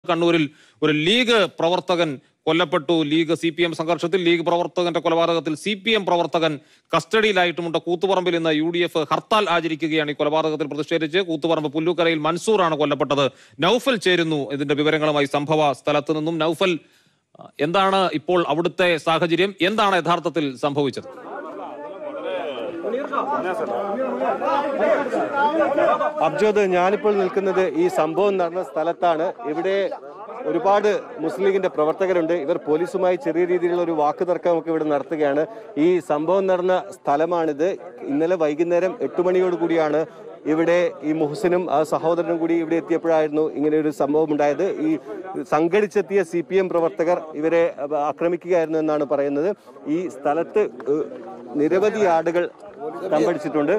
കണ്ണൂരിൽ ഒരു ലീഗ് പ്രവർത്തകൻ കൊല്ലപ്പെട്ടു ലീഗ് സി പി എം സംഘർഷത്തിൽ ലീഗ് പ്രവർത്തകന്റെ കൊലപാതകത്തിൽ സി പി എം പ്രവർത്തകൻ കസ്റ്റഡിയിലായിട്ടുമുണ്ട് കൂത്തുപറമ്പിൽ ഇന്ന് യു ഡി എഫ് ഹർത്താൽ ആചരിക്കുകയാണ് ഈ കൊലപാതകത്തിൽ പ്രതിഷേധിച്ച് കൂത്തുപറമ്പ് പുല്ലുക്കരയിൽ മൻസൂറാണ് കൊല്ലപ്പെട്ടത് നൌഫൽ ചേരുന്നു ഇതിന്റെ വിവരങ്ങളുമായി സംഭവ സ്ഥലത്ത് നിന്നും നൌഫൽ ആ, എന്താണ് ഇപ്പോൾ അവിടുത്തെ സാഹചര്യം എന്താണ് യഥാർത്ഥത്തിൽ സംഭവിച്ചത് അബ്ജോദ് ഞാനിപ്പോൾ നിൽക്കുന്നത് ഈ സംഭവം നടന്ന സ്ഥലത്താണ് ഇവിടെ ഒരുപാട് മുസ്ലിം ലീഗിന്റെ പ്രവർത്തകരുണ്ട് ഇവർ പോലീസുമായി ചെറിയ രീതിയിലുള്ള ഒരു വാക്ക് തർക്കമൊക്കെ ഇവിടെ നടത്തുകയാണ് ഈ സംഭവം നടന്ന സ്ഥലമാണിത് ഇന്നലെ വൈകുന്നേരം എട്ട് മണിയോട് കൂടിയാണ് ഇവിടെ ഈ മുഹസിനും ആ സഹോദരനും കൂടി ഇവിടെ എത്തിയപ്പോഴായിരുന്നു ഇങ്ങനെ ഒരു സംഭവം ഉണ്ടായത് ഈ സംഘടിച്ചെത്തിയ സി പി എം പ്രവർത്തകർ ഇവരെ ആക്രമിക്കുകയായിരുന്നു എന്നാണ് പറയുന്നത് ഈ സ്ഥലത്ത് ഏഹ്, നിരവധി ആടുകൾ തമ്പടിച്ചിട്ടുണ്ട്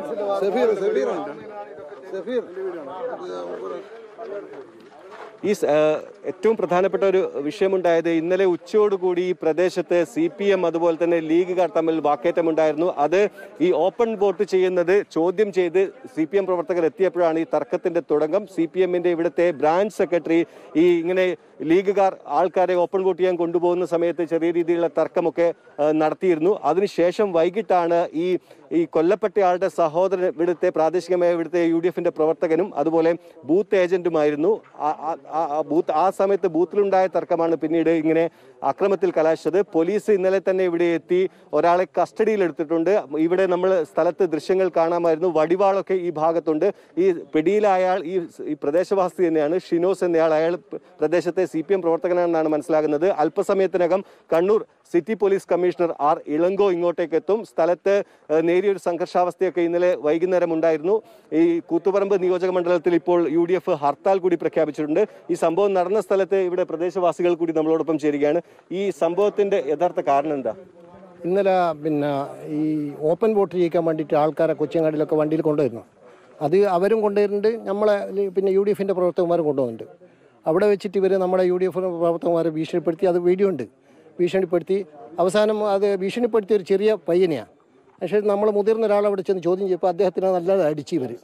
ഈ സ- ഏഹ് ഏറ്റവും പ്രധാനപ്പെട്ട ഒരു വിഷയമുണ്ടായത് ഇന്നലെ ഉച്ചയോടുകൂടി ഈ പ്രദേശത്ത് സി പി എം അതുപോലെ തന്നെ ലീഗുകാർ തമ്മിൽ വാക്കേറ്റമുണ്ടായിരുന്നു അത് ഈ ഓപ്പൺ വോട്ട് ചെയ്യുന്നത് ചോദ്യം ചെയ്ത് സി പി എം പ്രവർത്തകർ എത്തിയപ്പോഴാണ് ഈ തർക്കത്തിന്റെ തുടക്കം സി പി എമ്മിന്റെ ഇവിടുത്തെ ബ്രാഞ്ച് സെക്രട്ടറി ഈ ഇങ്ങനെ ലീഗുകാർ ആൾക്കാരെ ഓപ്പൺ വോട്ട് ചെയ്യാൻ കൊണ്ടുപോകുന്ന സമയത്ത് ചെറിയ രീതിയിലുള്ള തർക്കമൊക്കെ ഏഹ് നടത്തിയിരുന്നു അതിനുശേഷം വൈകിട്ടാണ് ഈ ഈ കൊല്ലപ്പെട്ടയാളുടെ സഹോദരൻ ഇവിടുത്തെ പ്രാദേശികമായ ഇവിടുത്തെ യു ഡി എഫിന്റെ പ്രവർത്തകനും അതുപോലെ ബൂത്ത് ഏജന്റുമായിരുന്നു ആ- ആ- ആ- ആ ബൂത്ത് ആ സമയത്ത് ബൂത്തിലുണ്ടായ തർക്കമാണ് പിന്നീട് ഇങ്ങനെ അക്രമത്തിൽ കലാശിച്ചത് പോലീസ് ഇന്നലെ തന്നെ ഇവിടെ എത്തി ഒരാളെ കസ്റ്റഡിയിൽ എടുത്തിട്ടുണ്ട് ഇവിടെ നമ്മൾ സ്ഥലത്ത് ദൃശ്യങ്ങൾ കാണാമായിരുന്നു വടിവാളൊക്കെ ഈ ഭാഗത്തുണ്ട് ഈ പിടിയിലായ അയാൾ ഈ ഈ പ്രദേശവാസി തന്നെയാണ് ഷിനോസ് എന്നയാൾ അയാൾ പ്രദേശത്തെ സി പി എം പ്രവർത്തകനാണെന്നാണ് മനസ്സിലാകുന്നത് അല്പസമയത്തിനകം Kannur city police commissioner R Elango ഇങ്ങോട്ടേക്ക് എത്തും സ്ഥലത്ത് ഏഹ്, നേരിയൊരു സംഘർഷാവസ്ഥയൊക്കെ ഇന്നലെ വൈകുന്നേരം ഉണ്ടായിരുന്നു ഈ കൂത്തുപറമ്പ് നിയോജക മണ്ഡലത്തിൽ ഇപ്പോൾ യു ഡി എഫ് ഹർത്താൽ കൂടി പ്രഖ്യാപിച്ചിട്ടുണ്ട് ഈ സംഭവം നടന്ന സ്ഥലത്ത് ഇവിടെ പ്രദേശവാസികൾ കൂടി നമ്മളോടൊപ്പം ചേരുകയാണ് ഈ സംഭവത്തിന്റെ യഥാർത്ഥ കാരണം എന്താ ഇന്നലെ പിന്നെ ഈ ഓപ്പൺ വോട്ട് ചെയ്യിക്കാൻ വേണ്ടിയിട്ട് ആൾക്കാരെ കൊച്ചിയങ്ങാടിയിലൊക്കെ വണ്ടിയിൽ കൊണ്ടുവരുന്നു അത് അവരും കൊണ്ടുവരുന്നുണ്ട് നമ്മളെ ലി- പിന്നെ യു ഡി എഫിൻ്റെ പ്രവർത്തകന്മാരും കൊണ്ടുപോകുന്നുണ്ട് അവിടെ വെച്ചിട്ട് ഇവർ നമ്മുടെ യു ഡി എഫ് പ്രവർത്തകന്മാരെ ഭീഷണിപ്പെടുത്തി അത് വീഡിയോ ഉണ്ട് ഭീഷണിപ്പെടുത്തി അവസാനം അത് ഭീഷണിപ്പെടുത്തിയ ഒരു ചെറിയ പയ്യനെയാണ് പക്ഷേ നമ്മൾ മുതിർന്ന ഒരാൾ അവിടെ ചെന്ന് ചോദ്യം ചെയ്തപ്പോൾ അദ്ദേഹത്തിനെ നല്ലത് അടിച്ച് ഇവർ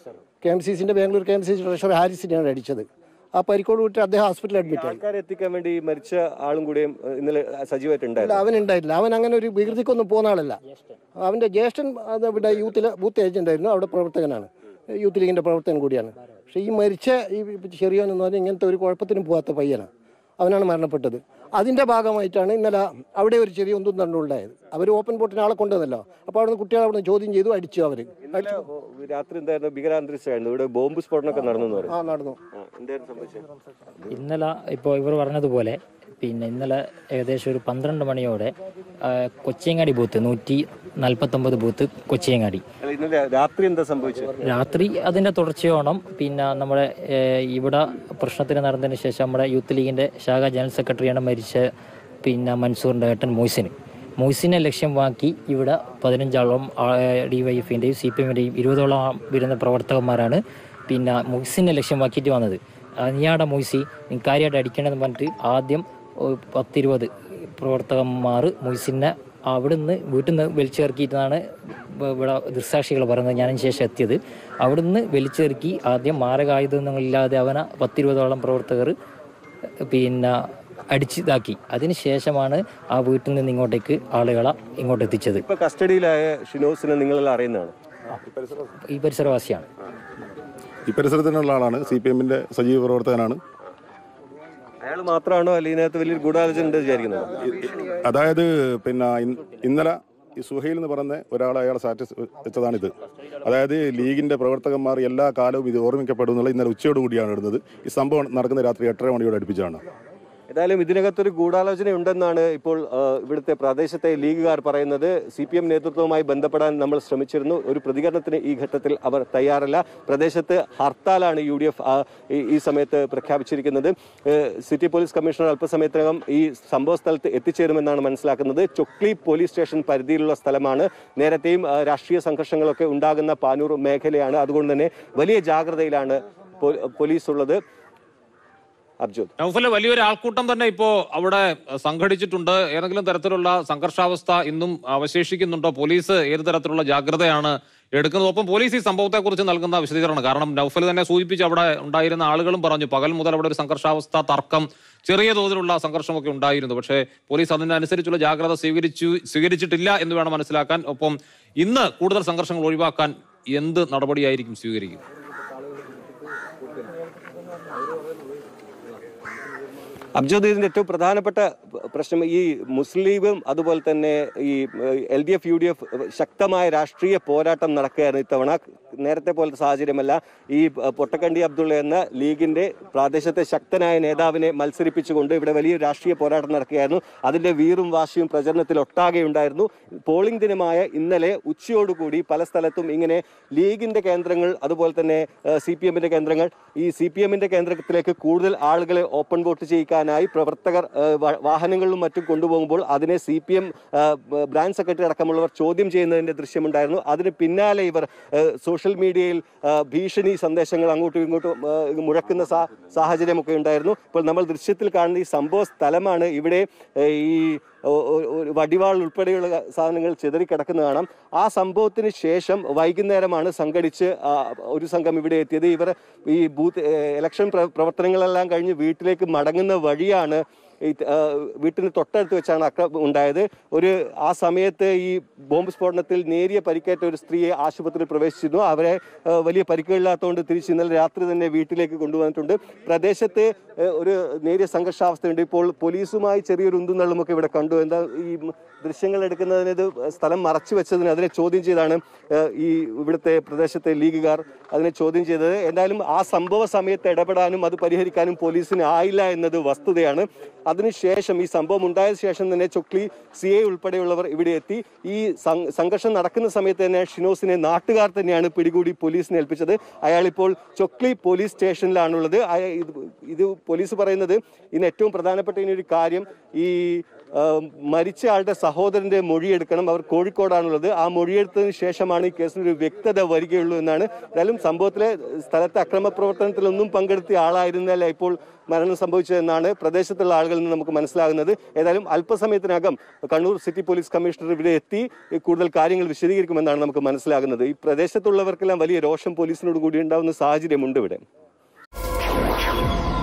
കെ എം സി സിൻ്റെ Bangalore K M C C treasurer ഹാരിസിനെയാണ് അടിച്ചത് ആ പരിക്കോട് വിട്ട് അദ്ദേഹം ഹോസ്പിറ്റലിൽ അഡ്മിറ്റ് ആയി ആൾക്കാരെ എത്തിക്കാൻ വേണ്ടി ഈ മരിച്ച ആളും കൂടിയും ഏഹ്, ഇന്നലെ സജീവമായിട്ടുണ്ടായിരുന്നു അല്ല അവൻ ഉണ്ടായിട്ടില്ല അവൻ അങ്ങനെ ഒരു വികൃതിക്കൊന്നും പോകുന്ന ആളല്ല അവന്റെ ജ്യേഷ്ഠൻ അത് ഇവിടെ യൂത്തിലെ ബൂത്ത് ഏജന്റ് ആയിരുന്നു അവിടെ പ്രവർത്തകനാണ് യൂത്ത് ലീഗിന്റെ പ്രവർത്തകൻ കൂടിയാണ് പക്ഷേ ഈ മരിച്ച ഈ ചെറിയോൻ എന്ന് പറഞ്ഞാൽ ഇങ്ങനത്തെ ഒരു കുഴപ്പത്തിനും പോകാത്ത പയ്യനാണ് അവനാണ് മരണപ്പെട്ടത് അതിന്റെ ഭാഗമായിട്ടാണ് ഇന്നലെ അവിടെ ഒരു ചെറിയ ഒന്നും തണ്ടുണ്ടായത് അവർ ഓപ്പൺ പോട്ടിന് ആളെ കൊണ്ടുവന്നല്ലോ അപ്പോൾ അവിടുന്ന് കുട്ടികളെ അവിടുന്ന് ചോദ്യം ചെയ്തു അടിച്ചു അവർ ഇന്നലെ ഓ, രാത്രി എന്തായിരുന്നു ഭീകരാന്തരീക്ഷമായിരുന്നു ഇവിടെ ബോംബ് സ്ഫോടനമൊക്കെ നടന്നു എന്ന് പറയും ആ നടന്നു ആ, എന്തായിരുന്നു സംഭവിച്ചത് ഇന്നലെ ഇപ്പോൾ ഇവർ പറഞ്ഞതുപോലെ പിന്നെ ഇന്നലെ ഏകദേശം ഒരു പന്ത്രണ്ട് മണിയോടെ ആ, കൊച്ചിയങ്ങാടി ബൂത്ത് നൂറ്റി നാൽപ്പത്തൊമ്പത് ബൂത്ത് കൊച്ചിയങ്ങാടി അല്ല, ഇന്നലെ രാത്രി എന്താ സംഭവിച്ചത് രാത്രി അതിൻ്റെ തുടർച്ചയോണം പിന്നെ നമ്മുടെ ഏഹ്, ഇവിടെ പ്രശ്നത്തിന് നടന്നതിന് ശേഷം നമ്മുടെ യൂത്ത് ലീഗിൻ്റെ ശാഖ ജനറൽ സെക്രട്ടറിയാണ് മരിച്ച പിന്നെ മൻസൂറിൻ്റെ ഏട്ടൻ മൊയ്സിന് മൊയ്സിനെ ലക്ഷ്യമാക്കി ഇവിടെ പതിനഞ്ചോളം ഡി വൈ എഫിൻ്റെയും സി പി എമ്മിൻ്റെയും ഇരുപതോളം വരുന്ന പ്രവർത്തകന്മാരാണ് പിന്നെ മൊയ്സിനെ ലക്ഷ്യമാക്കിയിട്ട് വന്നത് നീയാടെ മൊയ്സി നീ കാര്യമായിട്ട് അടിക്കണമെന്ന് പറഞ്ഞിട്ട് ആദ്യം ഒരു പത്തിരുപത് പ്രവർത്തകന്മാർ മൊയ്സിനെ അവിടുന്ന് വീട്ടിൽ നിന്ന് വലിച്ചിറക്കിയിട്ടാണ് ഇവ- ഇവിടെ ദൃക്സാക്ഷികൾ പറയുന്നത് ഞാനതിന് ശേഷം എത്തിയത് അവിടുന്ന് വലിച്ചിറക്കി ആദ്യം മാരകായുധങ്ങളില്ലാതെ അവനെ പത്തിരുപതോളം പ്രവർത്തകർ പിന്നെ അടിച്ചിതാക്കി അതിന് ശേഷമാണ് ആ വീട്ടിൽ നിന്ന് ഇങ്ങോട്ടേക്ക് ആളുകളെ ഇങ്ങോട്ട് എത്തിച്ചത് ഇപ്പൊ കസ്റ്റഡിയിലായ ഷിനോസിനെ നിങ്ങളെല്ലാം അറിയുന്നതാണ് ഈ പരിസരവാസിയാണ് ഈ പരിസരത്തിനുള്ള ആളാണ് സി പി എമ്മിന്റെ സജീവ പ്രവർത്തകനാണ് അയാൾ മാത്രമാണോ അല്ലെങ്കിൽ ഇതിനകത്ത് വലിയൊരു ഗൂഢാലോചന ഉണ്ട് വിചാരിക്കുന്നത് അതായത് പിന്നെ ഇൻ- ഇന്നലെ ഈ സുഹൈൽ എന്ന് പറയുന്ന ഒരാൾ അയാളെ സ്റ്റാറ്റസ് വെച്ചതാണിത് അതായത് ലീഗിന്റെ പ്രവർത്തകന്മാർ എല്ലാ കാലവും ഇത് ഓർമ്മിക്കപ്പെടും എന്നുള്ള ഇന്നലെ ഉച്ചയോട് കൂടിയാണ് ഇടുന്നത് ഈ സംഭവം നടക്കുന്ന രാത്രി എട്ടര മണിയോട് അടുപ്പിച്ചാണ് ഏതായാലും ഇതിനകത്തൊരു ഗൂഢാലോചന ഉണ്ടെന്നാണ് ഇപ്പോൾ ആ, ഇവിടുത്തെ പ്രദേശത്തെ ലീഗുകാർ പറയുന്നത് സി പി എം നേതൃത്വവുമായി ബന്ധപ്പെടാൻ നമ്മൾ ശ്രമിച്ചിരുന്നു ഒരു പ്രതികരണത്തിന് ഈ ഘട്ടത്തിൽ അവർ തയ്യാറല്ല പ്രദേശത്ത് ഹർത്താലാണ് യു ഡി എഫ് ഈ സമയത്ത് പ്രഖ്യാപിച്ചിരിക്കുന്നത് ഏ, സിറ്റി പോലീസ് കമ്മീഷണർ അല്പസമയത്തിനകം ഈ സംഭവ സ്ഥലത്ത് എത്തിച്ചേരുമെന്നാണ് മനസ്സിലാക്കുന്നത് ചൊക്ലി പോലീസ് സ്റ്റേഷൻ പരിധിയിലുള്ള സ്ഥലമാണ് നേരത്തെയും ആ, രാഷ്ട്രീയ സംഘർഷങ്ങളൊക്കെ ഉണ്ടാകുന്ന പാനൂർ മേഖലയാണ് അതുകൊണ്ട് തന്നെ വലിയ ജാഗ്രതയിലാണ് പോ- പോലീസ് ഉള്ളത് അബ്ജോദ് നൗഫല് വലിയൊരു ആൾക്കൂട്ടം തന്നെ ഇപ്പോ അവിടെ അഹ്, സംഘടിച്ചിട്ടുണ്ട് ഏതെങ്കിലും തരത്തിലുള്ള സംഘർഷാവസ്ഥ ഇന്നും അവശേഷിക്കുന്നുണ്ടോ പോലീസ് ഏത് തരത്തിലുള്ള ജാഗ്രതയാണ് എടുക്കുന്നത് ഒപ്പം പോലീസ് ഈ സംഭവത്തെക്കുറിച്ച് നൽകുന്ന വിശദീകരണം കാരണം നൌഫൽ തന്നെ സൂചിപ്പിച്ച് അവിടെ ഉണ്ടായിരുന്ന ആളുകളും പറഞ്ഞു പകൽ മുതൽ അവിടെ ഒരു സംഘർഷാവസ്ഥ തർക്കം ചെറിയ തോതിലുള്ള സംഘർഷമൊക്കെ ഉണ്ടായിരുന്നു പക്ഷേ പോലീസ് അതിനനുസരിച്ചുള്ള ജാഗ്രത സ്വീകരിച്ചു സ്വീകരിച്ചിട്ടില്ല എന്ന് വേണം മനസ്സിലാക്കാൻ ഒപ്പം ഇന്ന് കൂടുതൽ സംഘർഷങ്ങൾ ഒഴിവാക്കാൻ എന്ത് നടപടിയായിരിക്കും സ്വീകരിക്കുക അബ്ജോദ് ഇതിന്റെ ഏറ്റവും പ്രധാനപ്പെട്ട പ്രശ്നം ഈ മുസ്ലിമും അതുപോലെ തന്നെ ഈ L D F U D F ശക്തമായ രാഷ്ട്രീയ പോരാട്ടം നടക്കുകയായിരുന്നു ഇത്തവണ നേരത്തെ പോലത്തെ സാഹചര്യമല്ല ഈ പൊട്ടക്കണ്ടി അബ്ദുള്ള എന്ന ലീഗിന്റെ പ്രാദേശത്തെ ശക്തനായ നേതാവിനെ മത്സരിപ്പിച്ചുകൊണ്ട് ഇവിടെ വലിയ രാഷ്ട്രീയ പോരാട്ടം നടക്കുകയായിരുന്നു അതിന്റെ വീറും വാശിയും പ്രചരണത്തിൽ ഒട്ടാകെ ഉണ്ടായിരുന്നു പോളിംഗ് ദിനമായ ഇന്നലെ ഉച്ചയോടുകൂടി പല സ്ഥലത്തും ഇങ്ങനെ ലീഗിന്റെ കേന്ദ്രങ്ങൾ അതുപോലെ തന്നെ സി പി എമ്മിന്റെ കേന്ദ്രങ്ങൾ ഈ സി പി എമ്മിന്റെ കേന്ദ്രത്തിലേക്ക് കൂടുതൽ ആളുകളെ ഓപ്പൺ വോട്ട് ചെയ്യിക്കാനായി പ്രവർത്തകർ ആ, വ- വാഹനങ്ങളിലും മറ്റും കൊണ്ടുപോകുമ്പോൾ അതിനെ C P M branch secretary അടക്കമുള്ളവർ ചോദ്യം ചെയ്യുന്നതിന്റെ ദൃശ്യമുണ്ടായിരുന്നു അതിന് പിന്നാലെ ഇവർ ആ, സോഷ്യൽ മീഡിയയിൽ ആ, ഭീഷണി സന്ദേശങ്ങൾ അങ്ങോട്ടും ഇങ്ങോട്ടും ആ, മുഴക്കുന്ന സാ- സാഹചര്യമൊക്കെ ഉണ്ടായിരുന്നു ഇപ്പോൾ നമ്മൾ ദൃശ്യത്തിൽ കാണുന്ന ഈ സംഭവ സ്ഥലമാണ് ഇവിടെ ആ, ഈ ഒ- ഒ- ഒരു വടിവാൾ ഉൾപ്പെടെയുള്ള സാധനങ്ങൾ ചിതറിക്കിടക്കുന്ന കാണാം ആ സംഭവത്തിന് ശേഷം വൈകുന്നേരമാണ് സംഘടിച്ച് ആ, ഒരു സംഘം ഇവിടെ എത്തിയത് ഇവർ ഈ ബൂത്ത് ഏഹ്, ഇലക്ഷൻ പ്ര- പ്രവർത്തനങ്ങളെല്ലാം കഴിഞ്ഞ് വീട്ടിലേക്ക് മടങ്ങുന്ന വഴിയാണ് ഈ ആ, വീട്ടിന് തൊട്ടടുത്ത് വെച്ചാണ് അക്രമം ഉണ്ടായത് ഒരു ആ സമയത്ത് ഈ ബോംബ് സ്ഫോടനത്തിൽ നേരിയ പരിക്കേറ്റ ഒരു സ്ത്രീയെ ആശുപത്രിയിൽ പ്രവേശിച്ചിരുന്നു അവരെ ആ, വലിയ പരിക്കുകളില്ലാത്തതുകൊണ്ട് തിരിച്ച് ഇന്നലെ രാത്രി തന്നെ വീട്ടിലേക്ക് കൊണ്ടുവന്നിട്ടുണ്ട് പ്രദേശത്ത് ഏഹ്, ഒരു നേരിയ സംഘർഷാവസ്ഥയുണ്ട് ഇപ്പോൾ പോലീസുമായി ചെറിയൊരു ഉന്തും തള്ളുമൊക്കെ ഇവിടെ കണ്ടു എന്താ ഈ ദൃശ്യങ്ങൾ എടുക്കുന്നതിന് ഇത് സ്ഥലം മറച്ചു വെച്ചതിന് അതിനെ ചോദ്യം ചെയ്താണ് ഏഹ്, ഈ ഇവിടുത്തെ പ്രദേശത്തെ ലീഗുകാർ അതിനെ ചോദ്യം ചെയ്തത് എന്തായാലും ആ സംഭവ സമയത്ത് ഇടപെടാനും അത് പരിഹരിക്കാനും പോലീസിന് ആയില്ല എന്നത് വസ്തുതയാണ് അതിനുശേഷം ഈ സംഭവം ഉണ്ടായ ശേഷം തന്നെ ചൊക്ലി സി എ ഉൾപ്പെടെയുള്ളവർ ഇവിടെ എത്തി ഈ സം- സംഘർഷം നടക്കുന്ന സമയത്ത് തന്നെ ഷിനോസിനെ നാട്ടുകാർ തന്നെയാണ് പിടികൂടി പോലീസിനെ ഏൽപ്പിച്ചത് അയാൾ ഇപ്പോൾ ചൊക്ലി പോലീസ് സ്റ്റേഷനിലാണുള്ളത് അയ- ഇത് ഇത് പോലീസ് പറയുന്നത് ഇന്ന് ഏറ്റവും പ്രധാനപ്പെട്ട ഇനി ഒരു കാര്യം ഈ ആ, മരിച്ച ആളുടെ സഹോദരന്റെ മൊഴിയെടുക്കണം അവർ കോഴിക്കോടാണുള്ളത് ആ മൊഴിയെടുത്തതിന് ശേഷമാണ് ഈ കേസിൽ ഒരു വ്യക്തത വരികയുള്ളൂ എന്നാണ് എന്തായാലും സംഭവത്തിലെ സ്ഥലത്തെ അക്രമ പ്രവർത്തനത്തിലൊന്നും പങ്കെടുത്തിയ ആളായിരുന്നല്ല ഇപ്പോൾ മരണം സംഭവിച്ചതെന്നാണ് പ്രദേശത്തുള്ള ആളുകളിൽ നിന്ന് നമുക്ക് മനസ്സിലാകുന്നത് ഏതായാലും അല്പസമയത്തിനകം കണ്ണൂർ സിറ്റി പോലീസ് കമ്മീഷണർ ഇവിടെ എത്തി ഈ കൂടുതൽ കാര്യങ്ങൾ വിശദീകരിക്കുമെന്നാണ് നമുക്ക് മനസ്സിലാകുന്നത് ഈ പ്രദേശത്തുള്ളവർക്കെല്ലാം വലിയ രോഷം പോലീസിനോട് കൂടി ഉണ്ടാവുന്ന സാഹചര്യമുണ്ട് ഇവിടെ